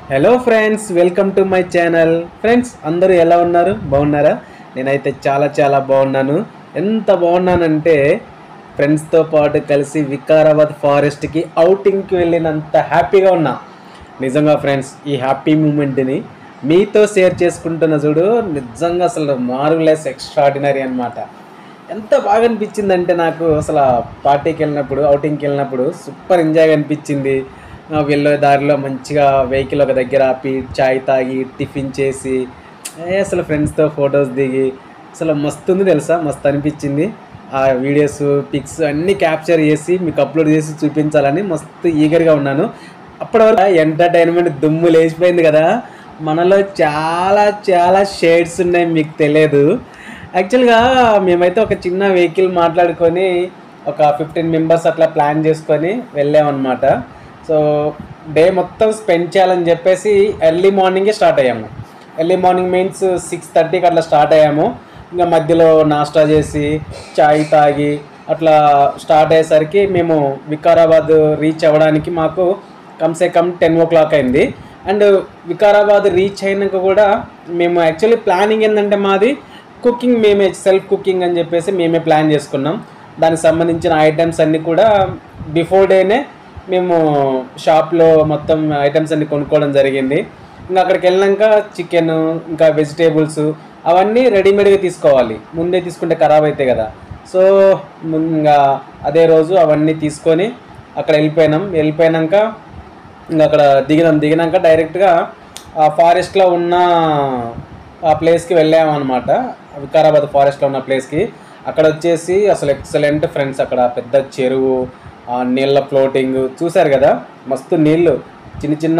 hello friends welcome to my channel friends అందరూ ఎలా ఉన్నారు బాగున్నారా నేనైతే చాలా చాలా బాగున్నాను ఎంత బాగున్నానంటే ఫ్రెండ్స్తో పాటు కలిసి వికారాబాద్ ఫారెస్ట్కి అవుటింగ్కి వెళ్ళినంత హ్యాపీగా ఉన్నా నిజంగా ఫ్రెండ్స్ ఈ హ్యాపీ మూమెంట్ని మీతో షేర్ చేసుకుంటున్న చూడు నిజంగా అసలు మార్వలెస్ ఎక్స్ట్రాడినరీ అన్నమాట ఎంత బాగా అనిపించిందంటే నాకు అసలు ఆ పార్టీకి వెళ్ళినప్పుడు అవుటింగ్కి వెళ్ళినప్పుడు సూపర్ ఎంజాయ్ అనిపించింది ఆ వెళ్ళే దారిలో మంచిగా వెహికల్ ఒక దగ్గర ఆపి చాయ్ తాగి టిఫిన్ చేసి ఏ అసలు ఫ్రెండ్స్తో ఫొటోస్ దిగి అసలు మస్తు ఉంది తెలుసా మస్తు అనిపించింది ఆ వీడియోస్ పిక్స్ అన్నీ క్యాప్చర్ చేసి మీకు అప్లోడ్ చేసి చూపించాలని మస్తు ఈగర్గా ఉన్నాను అప్పటి వరకు ఎంటర్టైన్మెంట్ దుమ్ము లేచిపోయింది కదా మనలో చాలా చాలా షేడ్స్ ఉన్నాయి మీకు తెలియదు యాక్చువల్గా మేమైతే ఒక చిన్న వెహికల్ మాట్లాడుకొని ఒక ఫిఫ్టీన్ మెంబర్స్ అట్లా ప్లాన్ చేసుకొని వెళ్ళామన్నమాట సో డే మొత్తం స్పెండ్ చేయాలని చెప్పేసి ఎర్లీ మార్నింగే స్టార్ట్ అయ్యాము ఎర్లీ మార్నింగ్ మీన్స్ సిక్స్ థర్టీకి అట్లా స్టార్ట్ అయ్యాము ఇంకా మధ్యలో నాస్టా చేసి చాయ్ తాగి అట్లా స్టార్ట్ అయ్యేసరికి మేము వికారాబాద్ రీచ్ అవ్వడానికి మాకు కమ్సే కమ్ టెన్ ఓ క్లాక్ అయింది అండ్ వికారాబాద్ రీచ్ అయినాక కూడా మేము యాక్చువల్లీ ప్లానింగ్ ఏంటంటే మాది కుకింగ్ మేమే సెల్ఫ్ కుకింగ్ అని చెప్పేసి మేమే ప్లాన్ చేసుకున్నాం దానికి సంబంధించిన ఐటమ్స్ అన్నీ కూడా బిఫోర్ డేనే మేము షాప్లో మొత్తం ఐటమ్స్ అన్ని కొనుక్కోవడం జరిగింది ఇంకా అక్కడికి వెళ్ళాక చికెన్ ఇంకా వెజిటేబుల్స్ అవన్నీ రెడీమేడ్గా తీసుకోవాలి ముందే తీసుకుంటే ఖరాబ్ అవుతాయి కదా సో ఇంకా అదే రోజు అవన్నీ తీసుకొని అక్కడ వెళ్ళిపోయినాం వెళ్ళిపోయినాక ఇంకా అక్కడ దిగినాం దిగినాక డైరెక్ట్గా ఆ ఫారెస్ట్లో ఉన్న ఆ ప్లేస్కి వెళ్ళామన్నమాట వికారాబాద్ ఫారెస్ట్లో ఉన్న ప్లేస్కి అక్కడ వచ్చేసి అసలు ఎక్సలెంట్ ఫ్రెండ్స్ అక్కడ పెద్ద చెరువు ఆ నీళ్ళ ఫ్లోటింగ్ చూశారు కదా మస్తు నీళ్ళు చిన్న చిన్న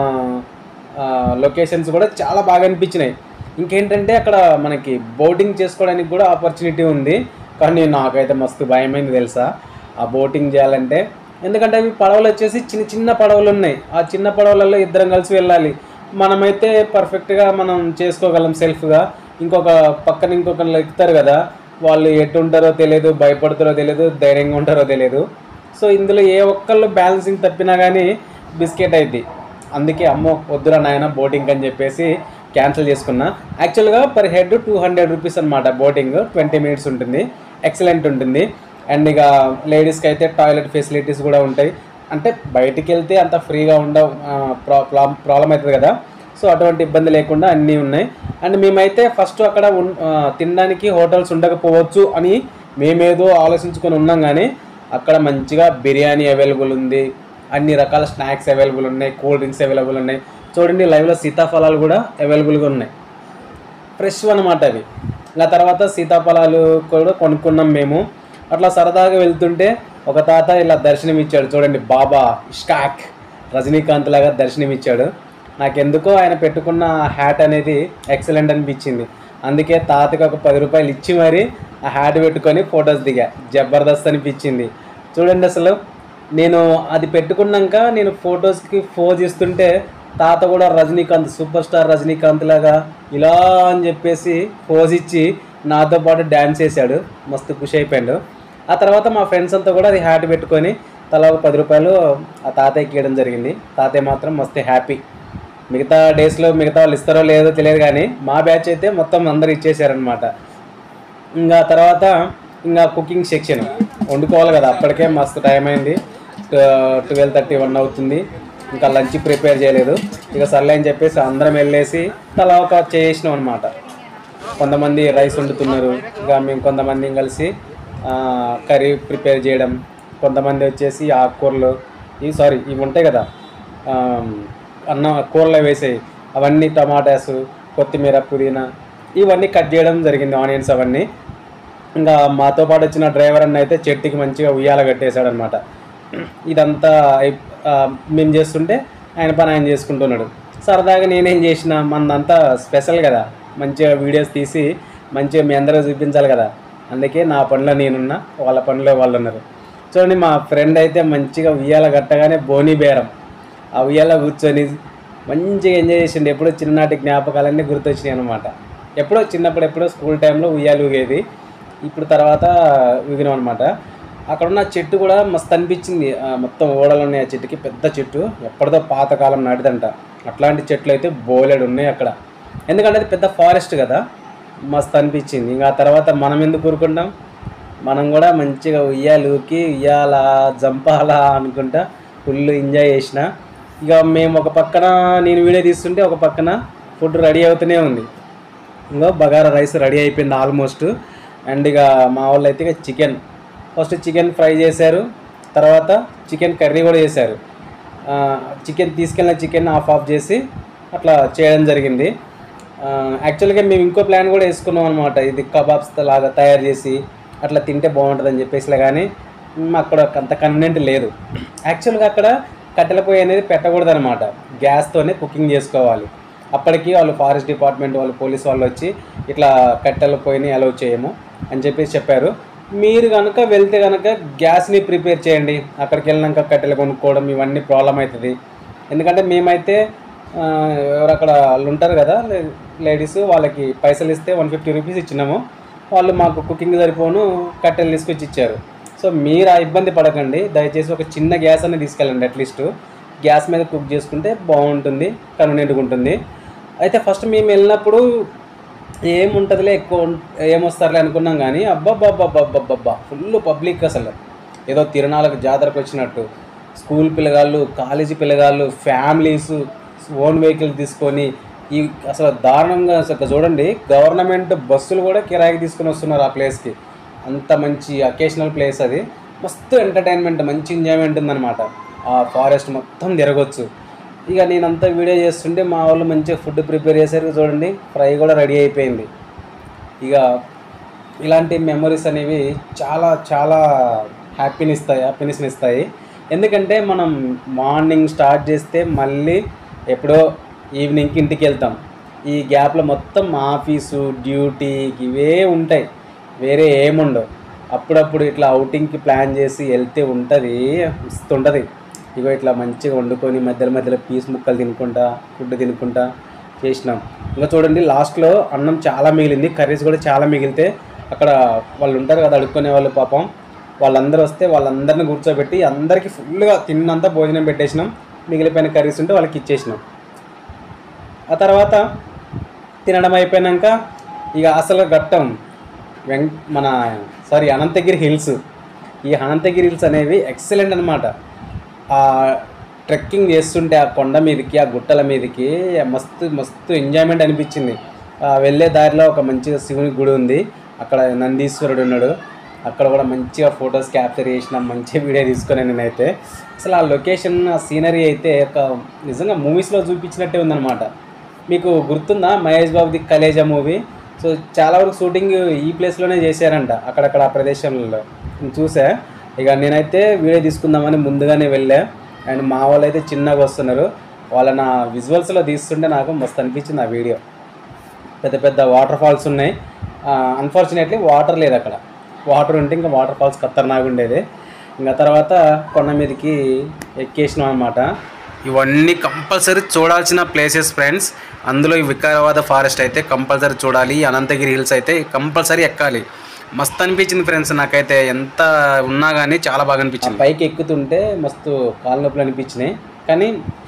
లొకేషన్స్ కూడా చాలా బాగా అనిపించినాయి ఇంకేంటంటే అక్కడ మనకి బోటింగ్ చేసుకోవడానికి కూడా ఆపర్చునిటీ ఉంది కానీ నాకైతే మస్తు భయమైంది తెలుసా ఆ బోటింగ్ చేయాలంటే ఎందుకంటే అవి పడవలు వచ్చేసి చిన్న చిన్న పడవలు ఉన్నాయి ఆ చిన్న పడవలలో ఇద్దరం కలిసి వెళ్ళాలి మనమైతే పర్ఫెక్ట్గా మనం చేసుకోగలం సెల్ఫ్గా ఇంకొక పక్కన ఇంకొకరు ఎక్కుతారు కదా వాళ్ళు ఎటు ఉంటారో తెలియదు భయపడతారో తెలియదు ధైర్యంగా ఉంటారో తెలియదు సో ఇందులో ఏ ఒక్కళ్ళు బ్యాలెన్సింగ్ తప్పినా కానీ బిస్కెట్ అయింది అందుకే అమ్మో వద్దురా నాయన బోటింగ్ అని చెప్పేసి క్యాన్సిల్ చేసుకున్నా యాక్చువల్గా per head two hundred rupees అనమాట బోటింగ్ ట్వంటీ మినిట్స్ ఉంటుంది ఎక్సలెంట్ ఉంటుంది అండ్ ఇక లేడీస్కి అయితే టాయిలెట్ ఫెసిలిటీస్ కూడా ఉంటాయి అంటే బయటికి వెళ్తే అంత ఫ్రీగా ఉండవు ప్రాబ్లం అవుతుంది కదా సో అటువంటి ఇబ్బంది లేకుండా అన్నీ ఉన్నాయి అండ్ మేమైతే ఫస్ట్ అక్కడ ఉన్ ఆ, తినడానికి హోటల్స్ ఉండకపోవచ్చు అని మేమేదో ఆలోచించుకొని ఉన్నాం కానీ అక్కడ మంచిగా బిర్యానీ అవైలబుల్ ఉంది అన్ని రకాల స్నాక్స్ అవైలబుల్ ఉన్నాయి కూల్ డ్రింక్స్ అవైలబుల్ ఉన్నాయి చూడండి లైవ్లో సీతాఫలాలు కూడా అవైలబుల్గా ఉన్నాయి ఫ్రెష్ అనమాట అవి ఇంకా తర్వాత సీతాఫలాలు కూడా కొనుక్కున్నాం మేము అట్లా సరదాగా వెళ్తుంటే ఒక తాత ఇలా దర్శనం ఇచ్చాడు చూడండి బాబా ఇష్కాక్ రజనీకాంత్ లాగా దర్శనం ఇచ్చాడు నాకెందుకో ఆయన పెట్టుకున్న హ్యాట్ అనేది ఎక్సలెంట్ అనిపించింది అందుకే తాతకి ఒక పది రూపాయలు ఇచ్చి మరి ఆ హ్యాట్ పెట్టుకొని ఫొటోస్ దిగా జబర్దస్త్ అనిపించింది చూడండి అసలు నేను అది పెట్టుకున్నాక నేను ఫొటోస్కి ఫోజ్ ఇస్తుంటే తాత కూడా రజనీకాంత్ సూపర్ స్టార్ రజనీకాంత్ లాగా ఇలా అని చెప్పేసి పోజ్ ఇచ్చి నాతో పాటు డ్యాన్స్ చేశాడు మస్తు ఖుషి అయిపోయాడు ఆ తర్వాత మా ఫ్రెండ్స్ అంతా కూడా అది హ్యాట్ పెట్టుకొని తలా ఒక పది రూపాయలు ఆ తాతయ్యకి ఇవ్వడం జరిగింది తాతయ్య మాత్రం మస్తు హ్యాపీ మిగతా డేస్లో మిగతా వాళ్ళు ఇస్తారో లేదో తెలియదు కానీ మా బ్యాచ్ అయితే మొత్తం అందరు ఇచ్చేసారనమాట ఇంకా తర్వాత ఇంకా కుకింగ్ సెక్షన్ వండుకోవాలి కదా అప్పటికే మస్తు టైం అయింది ట్వెల్వ్ థర్టీ వన్ అవుతుంది ఇంకా లంచ్ ప్రిపేర్ చేయలేదు ఇక సర్లే అని చెప్పేసి అందరం వెళ్ళేసి తలా ఒక చేసినాం అనమాట కొంతమంది రైస్ వండుతున్నారు ఇక మేము కొంతమంది కలిసి ఆ, కర్రీ ప్రిపేర్ చేయడం కొంతమంది వచ్చేసి ఆకుకూరలు ఇవి సారీ ఇవి ఉంటాయి కదా ఆ, అన్నం కూరలో వేసేవి అవన్నీ టమాటాస్ కొత్తిమీర పుదీనా ఇవన్నీ కట్ చేయడం జరిగింది ఆనియన్స్ అవన్నీ ఇంకా మాతో పాటు వచ్చిన డ్రైవర్ అన్న అయితే చెట్టుకి మంచిగా ఉయ్యాల కట్టేశాడు అనమాట ఇదంతా అయి- ఆ, మేము చేస్తుంటే ఆయన పని ఆయన చేసుకుంటున్నాడు సరదాగా నేనేం చేసిన మనదంతా స్పెషల్ కదా మంచిగా వీడియోస్ తీసి మంచిగా మీ అందరూ చూపించాలి కదా అందుకే నా పనిలో నేనున్నా వాళ్ళ పనిలో వాళ్ళు ఉన్నారు చూడండి మా ఫ్రెండ్ అయితే మంచిగా ఉయ్యాల కట్టగానే బోని బేరం ఆ ఉయ్యాల కూర్చొని మంచిగా ఎంజాయ్ చేసిండు ఎప్పుడో చిన్ననాటి జ్ఞాపకాలన్నీ గుర్తొచ్చినాయి అనమాట ఎప్పుడో చిన్నప్పుడు ఎప్పుడో స్కూల్ టైంలో ఉయ్యాలు ఊగేది ఇప్పుడు తర్వాత ఊగినాం అనమాట అక్కడ ఉన్న చెట్టు కూడా మస్తు అనిపించింది ఆ, మొత్తం ఓడలు ఉన్నాయి ఆ చెట్టుకి పెద్ద చెట్టు ఎప్పటిదో పాతకాలం నాటిదంట అట్లాంటి చెట్లు అయితే బోలెడు ఉన్నాయి అక్కడ ఎందుకంటే అది పెద్ద ఫారెస్ట్ కదా మస్తు అనిపించింది ఇంకా ఆ తర్వాత మనం ఎందుకు ఊరుకుంటాం మనం కూడా మంచిగా ఉయ్యాలూకి ఉయ్యాల జంపాలా అనుకుంటా ఫుల్ ఎంజాయ్ చేసిన ఇక మేము ఒక పక్కన నేను వీడియో తీస్తుంటే ఒక పక్కన ఫుడ్ రెడీ అవుతూనే ఉంది ఇంకో బగారా రైస్ రెడీ అయిపోయింది ఆల్మోస్ట్ అండ్ ఇక మా వాళ్ళు అయితే ఇక చికెన్ ఫస్ట్ చికెన్ ఫ్రై చేశారు తర్వాత చికెన్ కర్రీ కూడా చేశారు చికెన్ తీసుకెళ్ళిన చికెన్ ఆఫ్ ఆఫ్ చేసి అట్లా చేయడం జరిగింది యాక్చువల్గా మేము ఇంకో ప్లాన్ కూడా వేసుకున్నాం అనమాట ఇది కబాబ్స్ లాగా తయారు చేసి అట్లా తింటే బాగుంటుందని చెప్పేసిలే కానీ మ్, అక్కడ అంత కన్వీనియంట్ లేదు యాక్చువల్గా అక్కడ కట్టెల పొయ్యి అనేది పెట్టకూడదు అనమాట గ్యాస్తోనే కుకింగ్ చేసుకోవాలి అప్పటికి వాళ్ళు ఫారెస్ట్ డిపార్ట్మెంట్ వాళ్ళు పోలీస్ వాళ్ళు వచ్చి ఇట్లా కట్టెల పొయ్యిని అలౌ చేయము అని చెప్పేసి చెప్పారు మీరు కనుక వెళ్తే కనుక గ్యాస్ని ప్రిపేర్ చేయండి అక్కడికి వెళ్ళినాక కట్టెలు కొనుక్కోవడం ఇవన్నీ ప్రాబ్లం అవుతుంది ఎందుకంటే మేమైతే ఆ, ఎవరు అక్కడ వాళ్ళు ఉంటారు కదా లే- లేడీస్ వాళ్ళకి పైసలు ఇస్తే వన్ ఫిఫ్టీ రూపీస్ ఇచ్చినాము వాళ్ళు మాకు కుకింగ్ సరిపోను కట్టెలు తీసుకొచ్చి ఇచ్చారు సో మీరు ఆ ఇబ్బంది పడకండి దయచేసి ఒక చిన్న గ్యాస్ అనేది తీసుకెళ్ళండి అట్లీస్ట్ గ్యాస్ మీద కుక్ చేసుకుంటే బాగుంటుంది కన్వీనియంట్గా ఉంటుంది అయితే ఫస్ట్ మేము వెళ్ళినప్పుడు ఏముంటుందిలే ఎక్కువ ఉం- ఏమొస్తారులే అనుకున్నాం కానీ అబ్బాబ్బాబ్బాబ్బాబ్బా ఫుల్ పబ్లిక్ అసలు ఏదో తిరణాలకు జాతరకు వచ్చినట్టు స్కూల్ పిల్లగాళ్ళు కాలేజీ పిల్లగాళ్ళు ఫ్యామిలీస్ ఓన్ వెహికల్ తీసుకొని ఈ అసలు దారుణంగా అసలు చూడండి గవర్నమెంట్ బస్సులు కూడా కిరాయికి తీసుకొని వస్తున్నారు ఆ ప్లేస్కి అంత మంచి అకేషనల్ ప్లేస్ అది మస్తు ఎంటర్టైన్మెంట్ మంచి ఎంజాయ్మెంట్ ఉందన్నమాట ఆ ఫారెస్ట్ మొత్తం తిరగొచ్చు ఇక నేనంతా వీడియో చేస్తుంటే మా వాళ్ళు మంచిగా ఫుడ్ ప్రిపేర్ చేశారు చూడండి ఫ్రై కూడా రెడీ అయిపోయింది ఇక ఇలాంటి మెమరీస్ అనేవి చాలా చాలా హ్యాపీని ఇస్తాయి హ్యాపీనెస్ని ఇస్తాయి ఎందుకంటే మనం మార్నింగ్ స్టార్ట్ చేస్తే మళ్ళీ ఎప్పుడో ఈవినింగ్కి ఇంటికి వెళ్తాం ఈ గ్యాప్లో మొత్తం ఆఫీసు డ్యూటీ ఇవే ఉంటాయి వేరే ఏముండవు అప్పుడప్పుడు ఇట్లా అవుటింగ్కి ప్లాన్ చేసి వెళ్తే ఉంటుంది ఇస్తుంటుంది ఇగో ఇట్లా మంచిగా వండుకొని మధ్యలో మధ్యలో పీస్ ముక్కలు తినుకుంటా ఫుడ్ తినుకుంటా చేసినాం ఇంకా చూడండి లాస్ట్లో అన్నం చాలా మిగిలింది కర్రీస్ కూడా చాలా మిగిలితే అక్కడ వాళ్ళు ఉంటారు కదా అడుక్కునే వాళ్ళు పాపం వాళ్ళందరూ వస్తే వాళ్ళందరిని కూర్చోబెట్టి అందరికీ ఫుల్గా తిన్నంత భోజనం పెట్టేసినాం మిగిలిపోయిన కర్రీస్ ఉంటే వాళ్ళకి ఇచ్చేసినాం ఆ తర్వాత తినడం అయిపోయినాక ఇక అసలు ఘట్టం వెం మన సారీ అనంతగిరి హిల్స్ ఈ అనంతగిరి హిల్స్ అనేవి ఎక్సలెంట్ అనమాట ఆ ట్రెక్కింగ్ చేస్తుంటే ఆ కొండ మీదకి ఆ గుట్టల మీదకి మస్తు మస్తు ఎంజాయ్మెంట్ అనిపించింది ఆ వెళ్ళే దారిలో ఒక మంచిగా శివుని గుడి ఉంది అక్కడ నందీశ్వరుడు ఉన్నాడు అక్కడ కూడా మంచిగా ఫొటోస్ క్యాప్చర్ చేసిన మంచిగా వీడియో తీసుకున్నాను నేనైతే అసలు ఆ లొకేషన్ ఆ సీనరీ అయితే ఒక నిజంగా మూవీస్లో చూపించినట్టే ఉందన్నమాట మీకు గుర్తుందా మహేష్ బాబుది కలేజా మూవీ సో చాలా వరకు షూటింగ్ ఈ ప్లేస్లోనే చేశారంట అక్కడక్కడ ఆ ప్రదేశంలో నేను చూసా ఇక నేనైతే వీడియో తీసుకుందామని ముందుగానే వెళ్ళా అండ్ మా వాళ్ళు అయితే చిన్నగా వస్తున్నారు వాళ్ళ నా విజువల్స్లో తీస్తుంటే నాకు మస్తు అనిపించింది ఆ వీడియో పెద్ద పెద్ద వాటర్ ఫాల్స్ ఉన్నాయి అన్ఫార్చునేట్లీ వాటర్ లేదు అక్కడ వాటర్ ఉంటే ఇంకా వాటర్ ఫాల్స్ ఖతర్నాగా ఉండేది ఇంకా తర్వాత కొండ మీదకి ఎక్కేసినాం అనమాట ఇవన్నీ కంపల్సరీ చూడాల్సిన ప్లేసెస్ ఫ్రెండ్స్ అందులో ఈ వికారాబాద్ ఫారెస్ట్ అయితే కంపల్సరీ చూడాలి ఈ అనంతగిరి హిల్స్ అయితే కంపల్సరీ ఎక్కాలి మస్తు అనిపించింది ఫ్రెండ్స్ నాకైతే ఎంత ఉన్నా కానీ చాలా బాగా అనిపించింది పైకి ఎక్కుతుంటే మస్తు కాళ్ళ నొప్పులు అనిపించినాయి కానీ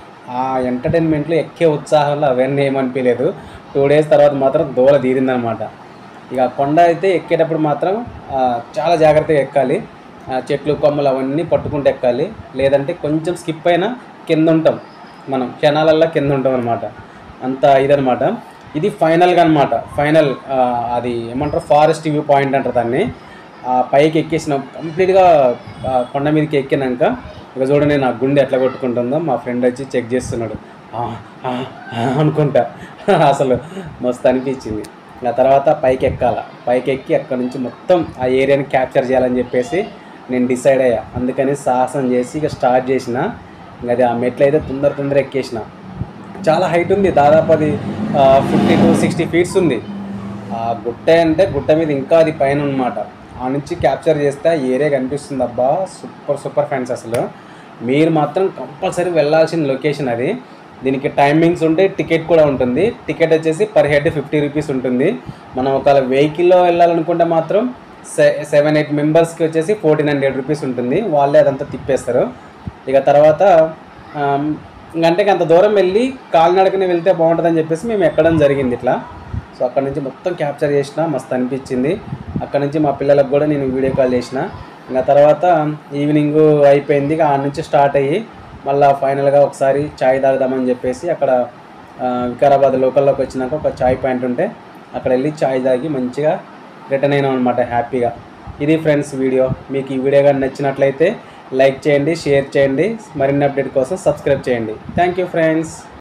ఆ ఎంటర్టైన్మెంట్లో ఎక్కే ఉత్సాహంలో అవన్నీ ఏమనిపించలేదు టూ డేస్ తర్వాత మాత్రం దూల తీరిందనమాట ఇక ఆ కొండ అయితే ఎక్కేటప్పుడు మాత్రం ఆ, చాలా జాగ్రత్తగా ఎక్కాలి ఆ, చెట్లు కొమ్మలు అవన్నీ పట్టుకుంటూ ఎక్కాలి లేదంటే కొంచెం స్కిప్ అయినా కింద ఉంటాం మనం క్షణాలల్లో కింద ఉంటాం అనమాట అంత ఇదనమాట ఇది ఫైనల్గా అనమాట ఫైనల్ అది ఏమంటారు ఫారెస్ట్ వ్యూ పాయింట్ అంటారు దాన్ని ఆ పైకి ఎక్కేసిన కంప్లీట్గా ఆ కొండ మీదకి ఎక్కినాక ఇక చూడండి నా గుండె ఎట్లా కొట్టుకుంటుందో మా ఫ్రెండ్ వచ్చి చెక్ చేస్తున్నాడు "ఆ, ఆ, ఆ" అనుకుంటా అసలు మస్తు అనిపించింది ఆ తర్వాత పైకి ఎక్కాల పైకి ఎక్కి అక్కడ నుంచి మొత్తం ఆ ఏరియాని క్యాప్చర్ చేయాలని చెప్పేసి నేను డిసైడ్ అయ్యా అందుకని సాహసం చేసి ఇక స్టార్ట్ చేసిన ఇంకా అది ఆ మెట్లు అయితే తొందర తొందర ఎక్కేసిన చాలా హైట్ ఉంది దాదాపు అది ఫిఫ్టీ టు సిక్స్టీ ఫీట్స్ ఉంది ఆ గుట్ట అంటే గుట్ట మీద ఇంకా అది పైన అనమాట ఆ నుంచి క్యాప్చర్ చేస్తే ఆ ఏరియా కనిపిస్తుంది అబ్బా సూపర్ సూపర్ ఫ్యాన్స్ అసలు మీరు మాత్రం కంపల్సరీ వెళ్ళాల్సిన లొకేషన్ అది దీనికి టైమింగ్స్ ఉంటే టికెట్ కూడా ఉంటుంది టికెట్ వచ్చేసి పర్ హెడ్ ఫిఫ్టీ రూపీస్ ఉంటుంది మనం ఒకవేళ వెహికల్లో వెళ్ళాలనుకుంటే మాత్రం సె సెవెన్ ఎయిట్ మెంబర్స్కి వచ్చేసి ఫోర్టీన్ హండ్రెడ్ రూపీస్ ఉంటుంది వాళ్ళే అదంతా తిప్పేస్తారు ఇక తర్వాత ఆమ్, ఇంకంటే అంత దూరం వెళ్ళి కాలినడకనే వెళ్తే బాగుంటుందని చెప్పేసి మేము ఎక్కడం జరిగింది ఇట్లా సో అక్కడ నుంచి మొత్తం క్యాప్చర్ చేసిన మస్తు అనిపించింది అక్కడ నుంచి మా పిల్లలకు కూడా నేను వీడియో కాల్ చేసిన ఇంకా తర్వాత ఈవినింగ్ అయిపోయింది ఇక ఆ నుంచి స్టార్ట్ అయ్యి మళ్ళీ ఫైనల్గా ఒకసారి చాయ్ తాగుదామని చెప్పేసి అక్కడ ఆ, వికారాబాద్ లోకల్లోకి వచ్చినాక ఒక చాయ్ పాయింట్ ఉంటే అక్కడ వెళ్ళి చాయ్ తాగి మంచిగా రిటర్న్ అయినాం అనమాట హ్యాపీగా ఇది ఫ్రెండ్స్ వీడియో మీకు ఈ వీడియో కానీ నచ్చినట్లయితే లైక్ చేయండి షేర్ చేయండి మరిన్ని అప్డేట్ కోసం సబ్స్క్రైబ్ చేయండి థ్యాంక్ యూ ఫ్రెండ్స్